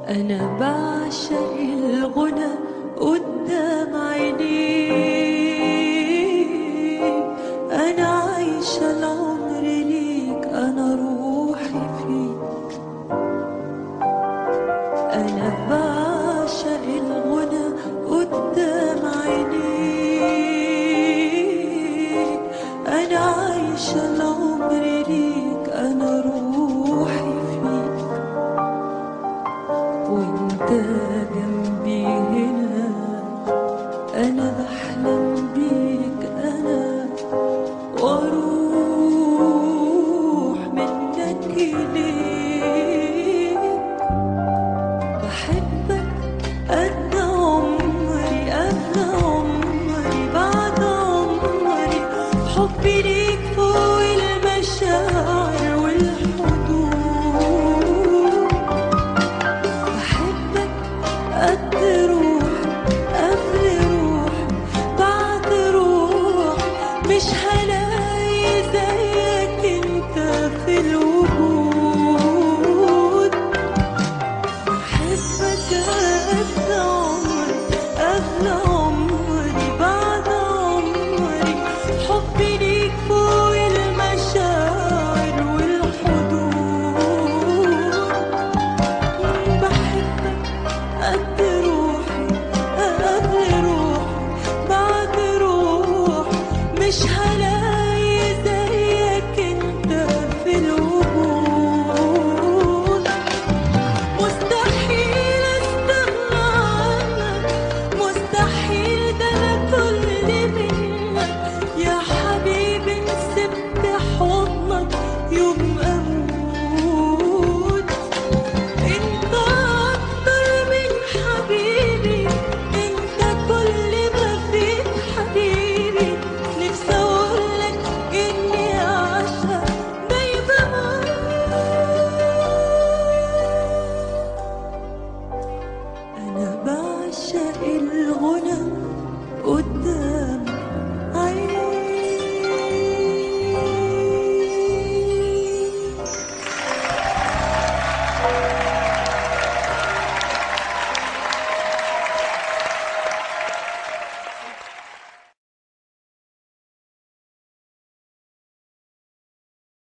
أنا بعشق الغنى قدام عينيك أنا عايشة العمر ليك أنا روحي فيك أنا بعشق الغنى قدام عينيك أنا عايشة العمر ليك أنا روحي فيك وانت جنبي هنا انا بحلم بيك انا واروح منك اليك بحبك قد عمري قبل عمري بعد عمري حبي ليك فوق المشاعر والحدود بحبك قد روح قبل روح بعد روح مش هلاقي زيك انت في الوجود بحبك قد عمري قبل عمري بعد عمري حبي ليك فوق المشاعر والحدود بحبك قد روحي قبل روحي بعد روح مش هلاقي زيك انت في الوجود مستحيل استغنى عنك مستحيل ده انا كل منك يا حبيبي إن سبت حضنك يوم اموت انت اكتر من حبيبي انت كل ما فيك حبيبي نفسي اقولك اني عاشق دايما انا بعشق الغنى